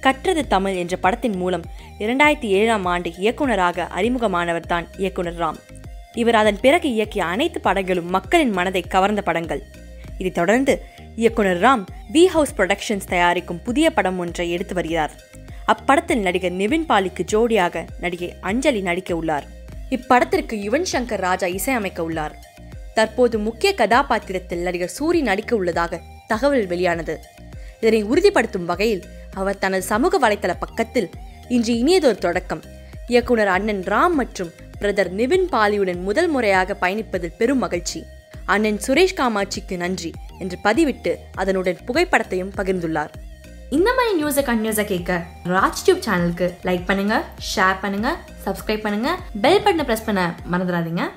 கற்றது தமிழ் என்ற படத்தின் மூலம் இரண்டாயிரத்தி ஏழாம் ஆண்டு இயக்குனராக அறிமுகமானவர் தான் இயக்குனர் ராம் இவர் அதன் பிறகு இயக்கிய அனைத்து படங்களும் மக்களின் மனதை கவர்ந்த படங்கள் இதைத் தொடர்ந்து இயக்குனர் ராம் வி ஹவுஸ் புரொடக்ஷன்ஸ் தயாரிக்கும் புதிய படம் ஒன்றை எடுத்து வருகிறார் அப்படத்தில் நடிகர் நிவின் பாலிக்கு ஜோடியாக நடிகை அஞ்சலி நடிக்க உள்ளார் இப்படத்திற்கு யுவன் சங்கர் ராஜா இசையமைக்க உள்ளார் தற்போது முக்கிய கதாபாத்திரத்தில் நடிகர் சூரி நடிக்க உள்ளதாக தகவல் வெளியானது இதனை உறுதிப்படுத்தும் வகையில் அவர் தனது சமூக வலைத்தள பக்கத்தில் இன்று இனியதொரு தொடக்கம் இயக்குனர் அண்ணன் ராம் மற்றும் பிரதர் நிவின் பாலியுடன் முதல் முறையாக பயணிப்பதில் பெரும் மகிழ்ச்சி அண்ணன் சுரேஷ் காமாட்சிக்கு நன்றி என்று பதிவிட்டு அதனுடன் புகைப்படத்தையும் பகிர்ந்துள்ளார் இந்த மாதிரி நியூஸை கண்டினியூஸாக கேட்க ராஜ் டியூப் சேனலுக்கு லைக் பண்ணுங்க ஷேர் பண்ணுங்க சப்ஸ்கிரைப் பண்ணுங்க பெல் பட்டனை ப்ரெஸ் பண்ண மறந்துடாதீங்க